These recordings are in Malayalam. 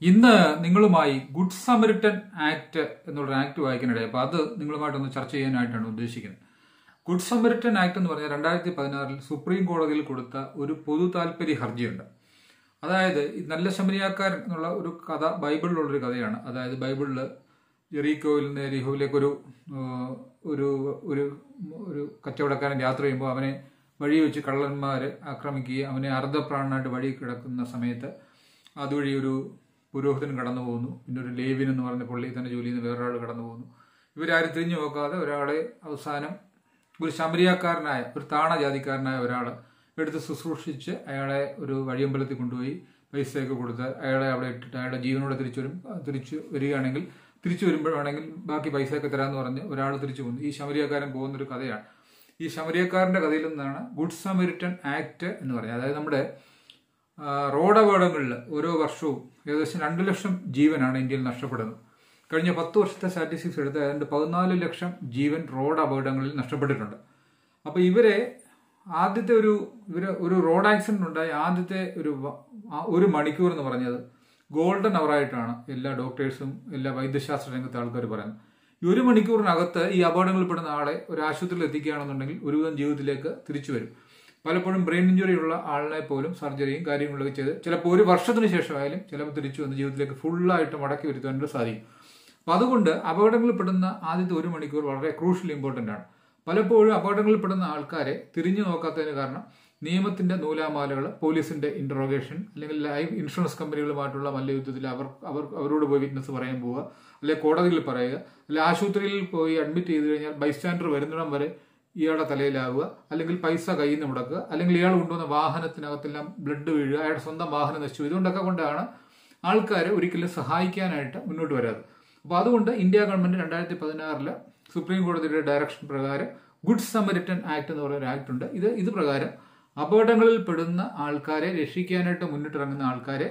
ഇന്ന് നിങ്ങളുമായി ഗുഡ് സമരിറ്റൻ ആക്ട് എന്നുള്ള ആക്ട് വായിക്കാനിടയിൽ അപ്പോൾ അത് നിങ്ങളുമായിട്ടൊന്ന് ചർച്ച ചെയ്യാനായിട്ടാണ് ഉദ്ദേശിക്കുന്നത് ഗുഡ് സമരിറ്റൻ ആക്ട് എന്ന് പറഞ്ഞാൽ രണ്ടായിരത്തി പതിനാറിൽ സുപ്രീം കോടതിയിൽ കൊടുത്ത ഒരു പൊതു താല്പര്യ ഹർജിയുണ്ട് അതായത് ഈ നല്ല ശമരിയാക്കാരൻ എന്നുള്ള ഒരു കഥ ബൈബിളിലുള്ളൊരു കഥയാണ് അതായത് ബൈബിളിൽ ജെറീക്കോയിൽ നിന്ന് എരിഹോയിലേക്ക് ഒരു ഏഹ്, ഒരു ഒരു ഒരു കച്ചവടക്കാരൻ യാത്ര ചെയ്യുമ്പോൾ അവനെ വഴി വെച്ച് കള്ളന്മാർ ആക്രമിക്കുകയും അവനെ അർദ്ധപ്രാണനായിട്ട് വഴി കിടക്കുന്ന സമയത്ത് അതുവഴി ഒരു പുരോഹിതൻ കടന്നു പോകുന്നു പിന്നെ ഒരു ലേവിൻ എന്ന് പറഞ്ഞ പള്ളിയിൽ തന്നെ ജോലി ചെയ്യുന്ന വേറൊരാൾ കടന്നു പോകുന്നു ഇവരാരും തിരിഞ്ഞു നോക്കാതെ ഒരാളെ അവസാനം ഒരു ശമരിയാക്കാരനായ ഒരു താണ ജാതിക്കാരനായ ഒരാൾ എടുത്ത് ശുശ്രൂഷിച്ച് അയാളെ ഒരു വഴിയമ്പലത്തിൽ കൊണ്ടുപോയി പൈസയൊക്കെ കൊടുത്ത് അയാളെ അവിടെ ഇട്ടിട്ട് അയാളുടെ ജീവനോടെ തിരിച്ചു വരും തിരിച്ചു വരികയാണെങ്കിൽ തിരിച്ചു വരുമ്പോഴാണെങ്കിൽ ബാക്കി പൈസയൊക്കെ തരാമെന്ന് പറഞ്ഞ് ഒരാൾ തിരിച്ചു പോകുന്നു ഈ ശമരിയാക്കാരൻ പോകുന്നൊരു കഥയാണ് ഈ ശമരിയക്കാരന്റെ കഥയിൽ നിന്നാണ് ഗുഡ് സമരിറ്റൻ ആക്ട് എന്ന് പറയുന്നത് അതായത് നമ്മുടെ ആ, റോഡ് അപകടങ്ങളിൽ ഓരോ വർഷവും ഏകദേശം രണ്ട് ലക്ഷം ജീവനാണ് ഇന്ത്യയിൽ നഷ്ടപ്പെടുന്നത് കഴിഞ്ഞ പത്ത് വർഷത്തെ സ്റ്റാറ്റിസ്റ്റിക്സ് എടുത്ത് ഏതാണ്ട് പതിനാല് ലക്ഷം ജീവൻ റോഡ് അപകടങ്ങളിൽ നഷ്ടപ്പെട്ടിട്ടുണ്ട് അപ്പോൾ ഇവരെ ആദ്യത്തെ ഒരു ഇവര് ഒരു റോഡ് ആക്സിഡന്റ് ഉണ്ടായ ആദ്യത്തെ ഒരു വ- ആ ഒരു മണിക്കൂർ എന്ന് പറഞ്ഞത് ഗോൾഡൻ അവറായിട്ടാണ് എല്ലാ ഡോക്ടേഴ്സും എല്ലാ വൈദ്യശാസ്ത്ര രംഗത്തെ ആൾക്കാർ പറയുന്നത് ഈ ഒരു മണിക്കൂറിനകത്ത് ഈ അപകടങ്ങളിൽപ്പെടുന്ന ആളെ ഒരു ആശുപത്രിയിൽ എത്തിക്കുകയാണെന്നുണ്ടെങ്കിൽ ഒരുവിധം ജീവിതത്തിലേക്ക് തിരിച്ചു വരും പലപ്പോഴും ബ്രെയിൻ ഇഞ്ചുറി ഉള്ള ആളിനെ പോലും സർജറിയും കാര്യങ്ങളൊക്കെ ചെയ്ത് ചിലപ്പോൾ ഒരു വർഷത്തിന് ശേഷമായാലും ചിലപ്പോൾ തിരിച്ചു വന്ന് ജീവിതത്തിലേക്ക് ഫുള്ളായിട്ട് മടക്കി വരുത്താനായിട്ട് സാധിക്കും അപ്പം അതുകൊണ്ട് അപകടങ്ങളിൽപ്പെടുന്ന ആദ്യത്തെ ഒരു മണിക്കൂർ വളരെ ക്രൂഷ്യൽ ഇമ്പോർട്ടൻ്റ് ആണ് പലപ്പോഴും അപകടങ്ങളിൽപ്പെടുന്ന ആൾക്കാരെ തിരിഞ്ഞു നോക്കാത്തതിന് കാരണം നിയമത്തിന്റെ നൂലാമാലകൾ പോലീസിന്റെ ഇന്ററോഗേഷൻ അല്ലെങ്കിൽ ലൈഫ് ഇൻഷുറൻസ് കമ്പനികളുമായിട്ടുള്ള മല്ലയുദ്ധത്തിൽ അവർ അവർ അവരോട് പോയി വിറ്റ്നസ് പറയാൻ പോവുക അല്ലെങ്കിൽ കോടതിയിൽ പറയുക അല്ലെങ്കിൽ ആശുപത്രിയിൽ പോയി അഡ്മിറ്റ് ചെയ്ത് കഴിഞ്ഞാൽ ബൈസ്റ്റാൻഡർ വരുന്നിടം വരെ ഇയാളുടെ തലയിലാവുക അല്ലെങ്കിൽ പൈസ കയ്യിൽ നിന്ന് മുടക്കുക അല്ലെങ്കിൽ ഇയാൾ കൊണ്ടുവന്ന വാഹനത്തിനകത്തെല്ലാം ബ്ലഡ് വീഴുക അയാളുടെ സ്വന്തം വാഹനം നശിച്ചു ഇതുകൊണ്ടൊക്കെ കൊണ്ടാണ് ആൾക്കാരെ ഒരിക്കലും സഹായിക്കാനായിട്ട് മുന്നോട്ട് വരാതെ അപ്പോൾ അതുകൊണ്ട് ഇന്ത്യ ഗവൺമെന്റ് രണ്ടായിരത്തി പതിനാറില് സുപ്രീം കോടതിയുടെ ഡയറക്ഷൻ പ്രകാരം ഗുഡ് സമരിറ്റൻ ആക്ട് എന്ന് പറയുന്ന ഒരു ആക്ട് ഉണ്ട് ഇത് ഇത് പ്രകാരം അപകടങ്ങളിൽ പെടുന്ന ആൾക്കാരെ രക്ഷിക്കാനായിട്ട് മുന്നിട്ടിറങ്ങുന്ന ആൾക്കാരെ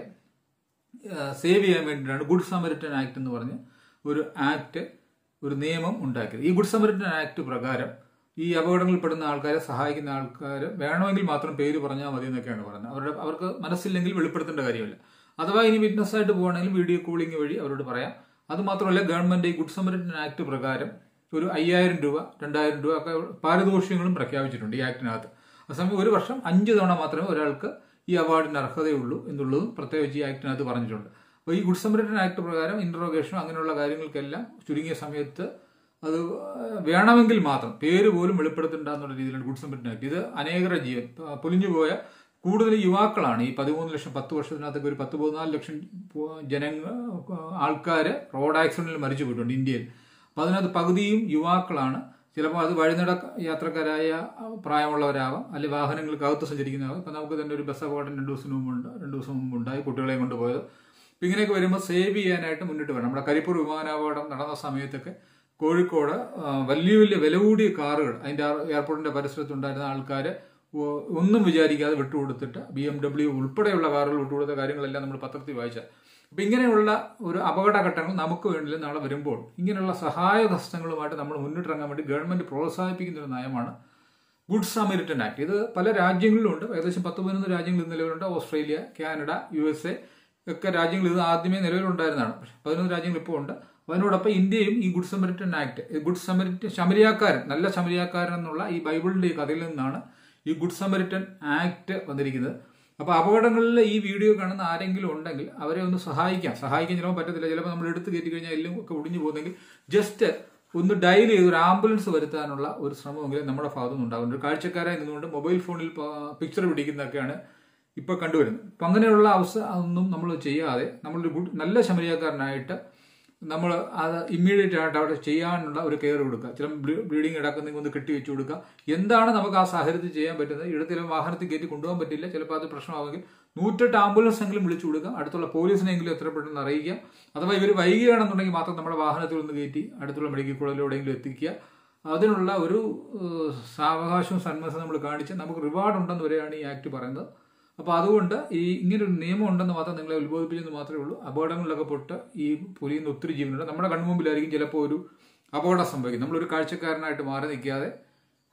സേവ് ചെയ്യാൻ വേണ്ടിയിട്ടാണ് ഗുഡ് സമരിറ്റൻ ആക്ട് എന്ന് പറഞ്ഞ് ഒരു ആക്ട് ഒരു നിയമം ഉണ്ടാക്കിയത് ഈ ഗുഡ് സമരിറ്റൻ ആക്ട് പ്രകാരം ഈ അപകടങ്ങളിൽപ്പെടുന്ന ആൾക്കാരെ സഹായിക്കുന്ന ആൾക്കാർ വേണമെങ്കിൽ മാത്രം പേര് പറഞ്ഞാൽ മതി എന്നൊക്കെയാണ് പറയുന്നത് അവരുടെ അവർക്ക് മനസ്സില്ലെങ്കിൽ വെളിപ്പെടുത്തേണ്ട കാര്യമില്ല അഥവാ ഇനി വിറ്റ്നസ് ആയിട്ട് പോകുകയാണെങ്കിൽ വീഡിയോ കോളിംഗ് വഴി അവരോട് പറയാം അത് മാത്രമല്ല ഗവൺമെന്റ് ഈ ഗുഡ് സമരിറ്റൻ ആക്ട് പ്രകാരം ഒരു അയ്യായിരം രൂപ രണ്ടായിരം രൂപ ഒക്കെ പാരിതോഷികങ്ങളും പ്രഖ്യാപിച്ചിട്ടുണ്ട് ഈ ആക്ടിനകത്ത് അതേസമയം ഒരു വർഷം അഞ്ച് തവണ മാത്രമേ ഒരാൾക്ക് ഈ അവാർഡിന് അർഹതയുള്ളൂ എന്നുള്ളതും പ്രത്യേകിച്ച് ഈ ആക്ടിനകത്ത് പറഞ്ഞിട്ടുണ്ട് അപ്പോൾ ഈ ഗുഡ് സമരിറ്റൻ ആക്ട് പ്രകാരം ഇന്ററോഗേഷനും അങ്ങനെയുള്ള കാര്യങ്ങൾക്കെല്ലാം ചുരുങ്ങിയ സമയത്ത് അത് വേണമെങ്കിൽ മാത്രം പേര് പോലും വെളിപ്പെടുത്തണ്ട എന്നുള്ള രീതിയിലാണ് ഗുഡ് സമരിറ്റൻ ആക്ട് ഇത് അനേകര ജീവൻ പ- പൊലിഞ്ഞുപോയ കൂടുതൽ യുവാക്കളാണ് ഈ പതിമൂന്ന് ലക്ഷം പത്ത് വർഷത്തിനകത്തൊക്കെ ഒരു പത്ത് പതിനാല് ലക്ഷം ജനങ്ങൾ ആൾക്കാര് റോഡ് ആക്സിഡന്റിൽ മരിച്ചു പോയിട്ടുണ്ട് ഇന്ത്യയിൽ അപ്പൊ അതിനകത്ത് പകുതിയും യുവാക്കളാണ് ചിലപ്പോൾ അത് വഴിനട യാത്രക്കാരായ പ്രായമുള്ളവരാവാം അല്ലെങ്കിൽ വാഹനങ്ങൾക്കകത്ത് സഞ്ചരിക്കുന്നതാവാം ഇപ്പം നമുക്ക് തന്നെ ഒരു ബസ് അപകടം രണ്ട് ദിവസം മുമ്പുണ്ട് രണ്ട് ദിവസം മുമ്പ് ഉണ്ടായി കുട്ടികളെ കൊണ്ടുപോയത് അപ്പം ഇങ്ങനെയൊക്കെ വരുമ്പോൾ സേവ് ചെയ്യാനായിട്ട് മുന്നിട്ട് വരണം നമ്മുടെ കരിപ്പൂർ വിമാനാപകടം നടന്ന സമയത്തൊക്കെ കോഴിക്കോട് ആ, വലിയ വലിയ വില കൂടിയ കാറുകൾ അതിൻ്റെ എയർപോർട്ടിന്റെ പരിസരത്തുണ്ടായിരുന്ന ആൾക്കാർ ഒന്നും വിചാരിക്കാതെ വിട്ടുകൊടുത്തിട്ട് ബി എം ഡബ്ല്യു ഉൾപ്പെടെയുള്ള കാറുകൾ വിട്ടുകൊടുത്ത കാര്യങ്ങളെല്ലാം നമ്മൾ പത്രത്തിൽ വായിച്ചാൽ അപ്പം ഇങ്ങനെയുള്ള ഒരു അപകടഘട്ടങ്ങൾ നമുക്ക് വേണ്ടി നാളെ വരുമ്പോൾ ഇങ്ങനെയുള്ള സഹായ ഹസ്തങ്ങളുമായിട്ട് നമ്മൾ മുന്നിട്ടിറങ്ങാൻ വേണ്ടി ഗവൺമെന്റ് പ്രോത്സാഹിപ്പിക്കുന്ന ഒരു നയമാണ് ഗുഡ് സമരിറ്റൻ ആക്ട് ഇത് പല രാജ്യങ്ങളിലുണ്ട് ഏകദേശം പത്ത് പതിനൊന്ന് രാജ്യങ്ങളിൽ ഇത് നിലവിലുണ്ട് Australia Canada U S A ഒക്കെ രാജ്യങ്ങൾ ഇത് ആദ്യമേ നിലവിലുണ്ടായിരുന്നതാണ് പക്ഷെ പതിനൊന്ന് രാജ്യങ്ങൾ ഇപ്പോൾ ഉണ്ട് അപ്പോൾ അതിനോടൊപ്പം ഇന്ത്യയും ഈ good Samaritan act good Samaritan ശമരിയാക്കാരൻ നല്ല ശമരിയാക്കാരൻ എന്നുള്ള ഈ ബൈബിളിന്റെ ഈ കഥയിൽ നിന്നാണ് ഈ ഗുഡ് സമരിറ്റൻ ആക്ട് വന്നിരിക്കുന്നത് അപ്പോൾ അപകടങ്ങളിൽ ഈ വീഡിയോ കാണുന്ന ആരെങ്കിലും ഉണ്ടെങ്കിൽ അവരെ ഒന്ന് സഹായിക്കാം സഹായിക്കാൻ ചിലപ്പോൾ പറ്റത്തില്ല ചിലപ്പോൾ നമ്മൾ എടുത്ത് കയറ്റി കഴിഞ്ഞാൽ എല്ലാം ഒക്കെ ഒടിഞ്ഞു പോകുന്നെങ്കിൽ ജസ്റ്റ് ഒന്ന് ഡയൽ ചെയ്ത് ഒരു ആംബുലൻസ് വരുത്താനുള്ള ഒരു ശ്രമമെങ്കിലും നമ്മുടെ ഭാഗത്തു നിന്ന് ഉണ്ടാകും ഒരു കാഴ്ചക്കാരായി നിന്നുകൊണ്ട് മൊബൈൽ ഫോണിൽ പിക്ചർ പിടിക്കുന്നതൊക്കെയാണ് ഇപ്പൊ കണ്ടുവരുന്നത് അപ്പൊ അങ്ങനെയുള്ള അവസ്ഥ ഒന്നും നമ്മൾ ചെയ്യാതെ നമ്മളൊരു ഗുഡ് നല്ല ശമരിയാക്കാരനായിട്ട് നമ്മൾ അത് ഇമ്മീഡിയറ്റ് ആയിട്ട് അവിടെ ചെയ്യാനുള്ള ഒരു കെയർ കൊടുക്കുക ചില ബ്ലീഡിങ് ഇടക്കുന്നെങ്കിൽ ഒന്ന് കെട്ടി വെച്ച് കൊടുക്കുക എന്താണ് നമുക്ക് ആ സാഹചര്യത്തിൽ ചെയ്യാൻ പറ്റുന്നത് ഇവിടെ ചില വാഹനത്തിൽ കയറ്റി കൊണ്ടുപോകാൻ പറ്റില്ല ചിലപ്പോൾ അത് പ്രശ്നമാണെങ്കിൽ നൂറ്റെട്ട് ആംബുലൻസ് എങ്കിലും വിളിച്ചു കൊടുക്കുക അടുത്തുള്ള പോലീസിനെങ്കിലും എത്ര പെട്ടെന്ന് അറിയിക്കുക അഥവാ ഇവർ വൈകുകയാണെന്നുണ്ടെങ്കിൽ മാത്രം നമ്മുടെ വാഹനത്തിൽ ഒന്ന് കയറ്റി അടുത്തുള്ള മെഡിക്കൽ കോളേജിൽ എവിടെയെങ്കിലും എത്തിക്കുക അതിനുള്ള ഒരു ഏഹ്, സാവകാശവും സന്മനസ്സും നമ്മൾ കാണിച്ച് നമുക്ക് റിവാർഡ് ഉണ്ടെന്ന് വരെയാണ് ഈ ആക്ട് പറയുന്നത് അപ്പോൾ അതുകൊണ്ട് ഈ ഇങ്ങനൊരു നിയമം ഉണ്ടെന്ന് മാത്രം നിങ്ങളെ ഉത്ബോധിപ്പിച്ചെന്ന് മാത്രമേ ഉള്ളൂ അപകടങ്ങളിലൊക്കെ പൊട്ട് ഈ പൊലിയുന്ന ഒത്തിരി ജീവനുണ്ട് നമ്മുടെ കൺമുമ്പിലായിരിക്കും ചിലപ്പോൾ ഒരു അപകടം സംഭവിക്കും നമ്മളൊരു കാഴ്ചക്കാരനായിട്ട് മാറി നിൽക്കാതെ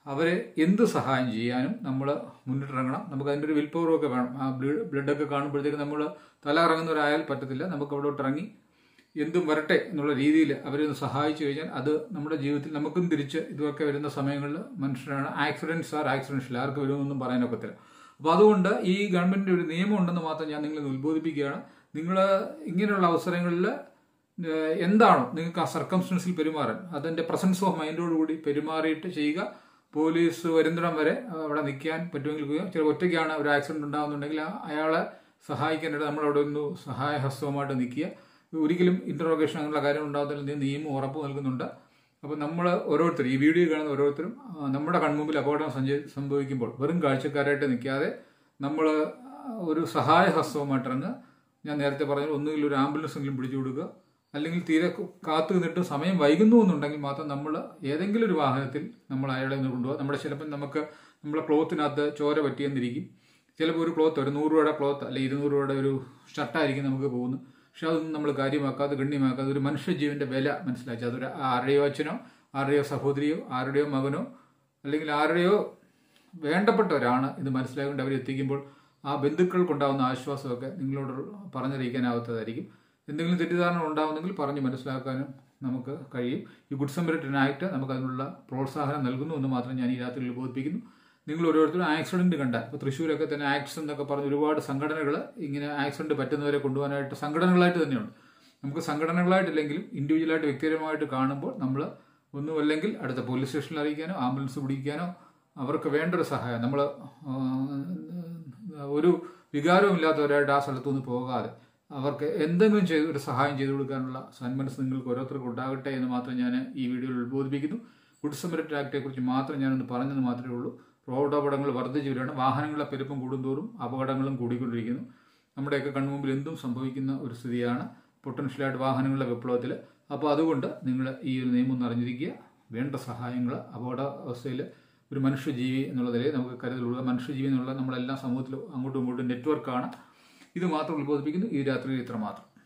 അവരെ എന്ത് സഹായം ചെയ്യാനും നമ്മൾ മുന്നിട്ടിറങ്ങണം നമുക്ക് അതിൻ്റെ ഒരു വിൽ പവറൊക്കെ വേണം ആ ബ്ലഡ് ബ്ലഡൊക്കെ കാണുമ്പോഴത്തേക്ക് നമ്മൾ തല ഇറങ്ങുന്നവരായാൽ പറ്റത്തില്ല നമുക്ക് അവിടോട്ട് ഇറങ്ങി എന്തും വരട്ടെ എന്നുള്ള രീതിയിൽ അവരെ ഒന്ന് സഹായിച്ചു കഴിഞ്ഞാൽ അത് നമ്മുടെ ജീവിതത്തിൽ നമുക്കും തിരിച്ച് ഇതൊക്കെ വരുന്ന സമയങ്ങളിൽ മനുഷ്യരാണ് ആക്സിഡൻസ് ആർ ആക്സിഡൻഷ്യൽ ആർക്ക് വരുമെന്നൊന്നും പറയാനൊക്കത്തില്ല അപ്പോൾ അതുകൊണ്ട് ഈ ഗവൺമെന്റിന്റെ ഒരു നിയമം ഉണ്ടെന്ന് മാത്രം ഞാൻ നിങ്ങളെ ഉത്ബോധിപ്പിക്കുകയാണ് നിങ്ങൾ ഇങ്ങനെയുള്ള അവസരങ്ങളിൽ ഏഹ്, എന്താണോ നിങ്ങൾക്ക് ആ സർക്കംസ്റ്റൻസിൽ പെരുമാറാൻ അതിന്റെ പ്രസൻസ് ഓഫ് മൈൻഡോടുകൂടി പെരുമാറിയിട്ട് ചെയ്യുക പോലീസ് വരുന്നിടം വരെ അവിടെ നിൽക്കാൻ പറ്റുമെങ്കിൽ പോവുക. ചില ഒറ്റയ്ക്കാണ് ഒരു ആക്സിഡന്റ് ഉണ്ടാകുന്നുണ്ടെങ്കിൽ ആ അയാളെ സഹായിക്കാനായിട്ട് നമ്മൾ അവിടെ ഒന്ന് സഹായഹസ്തവുമായിട്ട് നിൽക്കുക ഒരിക്കലും ഇന്ററോഗേഷൻ അങ്ങനെയുള്ള കാര്യങ്ങൾ ഉണ്ടാകുന്നതിൽ നിയമം ഉറപ്പ് നൽകുന്നുണ്ട് അപ്പോൾ നമ്മൾ ഓരോരുത്തരും ഈ വീഡിയോ കാണുന്ന ഓരോരുത്തരും ആ, നമ്മുടെ കൺമുമ്പിൽ അപകടം സഞ്ച- സംഭവിക്കുമ്പോൾ വെറും കാഴ്ചക്കാരായിട്ട് നിൽക്കാതെ നമ്മൾ ഒരു സഹായഹസ്തവുമായിട്ട് ഇറങ്ങുക ഞാൻ നേരത്തെ പറഞ്ഞ ഒന്നുകിൽ ഒരു ആംബുലൻസ് എങ്കിലും പിടിച്ചു കൊടുക്കുക അല്ലെങ്കിൽ തീരെ കു- കാത്തു നിന്നിട്ട് സമയം വൈകുന്നു എന്നുണ്ടെങ്കിൽ മാത്രം നമ്മൾ ഏതെങ്കിലും ഒരു വാഹനത്തിൽ നമ്മൾ അയാളെ ഒന്ന് കൊണ്ടുപോകുക നമ്മുടെ ചിലപ്പോൾ നമുക്ക് നമ്മളെ ക്ലോത്തിനകത്ത് ചോര പറ്റിയെന്നിരിക്കും ചിലപ്പോൾ ഒരു ക്ലോത്ത് ഒരു നൂറ് രൂപയുടെ ക്ലോത്ത് അല്ലെങ്കിൽ ഇരുന്നൂറ് രൂപയുടെ ഒരു ഷർട്ടായിരിക്കും നമുക്ക് പോകുന്നത് പക്ഷെ അതൊന്നും നമ്മൾ കാര്യമാക്കാതെ ഗണ്യമാക്കാതെ ഒരു മനുഷ്യജീവന്റെ വില മനസ്സിലാക്കി അതൊരു ആരുടെയോ അച്ഛനോ ആരുടെയോ സഹോദരിയോ ആരുടെയോ മകനോ അല്ലെങ്കിൽ ആരുടെയോ വേണ്ടപ്പെട്ടവരാണ് ഇത് മനസ്സിലാകൊണ്ട് അവരെ എത്തിക്കുമ്പോൾ ആ ബന്ധുക്കൾക്കുണ്ടാകുന്ന ആശ്വാസമൊക്കെ നിങ്ങളോട് പറഞ്ഞറിയിക്കാനാവാത്തതായിരിക്കും എന്തെങ്കിലും തെറ്റിദ്ധാരണ ഉണ്ടാവുന്നെങ്കിൽ പറഞ്ഞ് മനസ്സിലാക്കാനും നമുക്ക് കഴിയും ഈ ഗുഡ് സമരിറ്റൻ ആക്ട് നമുക്ക് അതിനുള്ള പ്രോത്സാഹനം നൽകുന്നു എന്ന് മാത്രം ഞാൻ ഈ രാത്രിയിൽ ബോധിപ്പിക്കുന്നു നിങ്ങൾ ഓരോരുത്തരും ആക്സിഡന്റ് കണ്ട ഇപ്പോൾ തൃശ്ശൂരൊക്കെ തന്നെ ആക്സിഡന്റ് എന്നൊക്കെ പറഞ്ഞ് ഒരുപാട് സംഘടനകൾ ഇങ്ങനെ ആക്സിഡന്റ് പറ്റുന്നവരെ കൊണ്ടുപോകാനായിട്ട് സംഘടനകളായിട്ട് തന്നെയുണ്ട് നമുക്ക് സംഘടനകളായിട്ടില്ലെങ്കിലും ഇൻഡിവിജ്വലായിട്ട് വ്യക്തിപരമായിട്ട് കാണുമ്പോൾ നമ്മൾ ഒന്നുമല്ലെങ്കിൽ അടുത്ത പോലീസ് സ്റ്റേഷനിൽ അറിയിക്കാനോ ആംബുലൻസ് പിടിക്കാനോ അവർക്ക് വേണ്ട ഒരു സഹായം നമ്മൾ ഒരു വികാരവും ഇല്ലാത്തവരായിട്ട് ആ സ്ഥലത്തുനിന്ന് പോകാതെ അവർക്ക് എന്തെങ്കിലും ചെയ്ത് ഒരു സഹായം ചെയ്തു കൊടുക്കാനുള്ള സന്മനസ് നിങ്ങൾക്ക് ഓരോരുത്തർക്കും ഉണ്ടാകട്ടെ എന്ന് മാത്രം ഞാൻ ഈ വീഡിയോയിൽ ഉദ്ബോധിപ്പിക്കുന്നു ഗുഡ് സമരറ്റ് ആക്ടിനെ കുറിച്ച് മാത്രം ഞാനൊന്ന് പറഞ്ഞെന്ന് മാത്രമേ ഉള്ളൂ റോഡ് അപകടങ്ങൾ വർദ്ധിച്ചു വരികയാണ് വാഹനങ്ങളുടെ പെരുപ്പം കൂടുന്തോറും അപകടങ്ങളും കൂടിക്കൊണ്ടിരിക്കുന്നു നമ്മുടെയൊക്കെ കൺമുമ്പിൽ എന്തും സംഭവിക്കുന്ന ഒരു സ്ഥിതിയാണ് പൊട്ടൻഷ്യലായിട്ട് വാഹനങ്ങളുടെ വിപ്ലവത്തിൽ അപ്പോൾ അതുകൊണ്ട് നിങ്ങൾ ഈ ഒരു നിയമം ഒന്ന് അറിഞ്ഞിരിക്കുക വേണ്ട സഹായങ്ങൾ അപകട അവസ്ഥയിൽ ഒരു മനുഷ്യജീവി എന്നുള്ള നിലയിൽ നമുക്ക് കരുതലുള്ള മനുഷ്യജീവി എന്നുള്ള നമ്മളെല്ലാം സമൂഹത്തിൽ അങ്ങോട്ടും ഇങ്ങോട്ടും നെറ്റ്വർക്കാണ് ഇത് മാത്രം ഉത്ബോധിപ്പിക്കുന്നു ഈ രാത്രിയിൽ ഇത്ര മാത്രം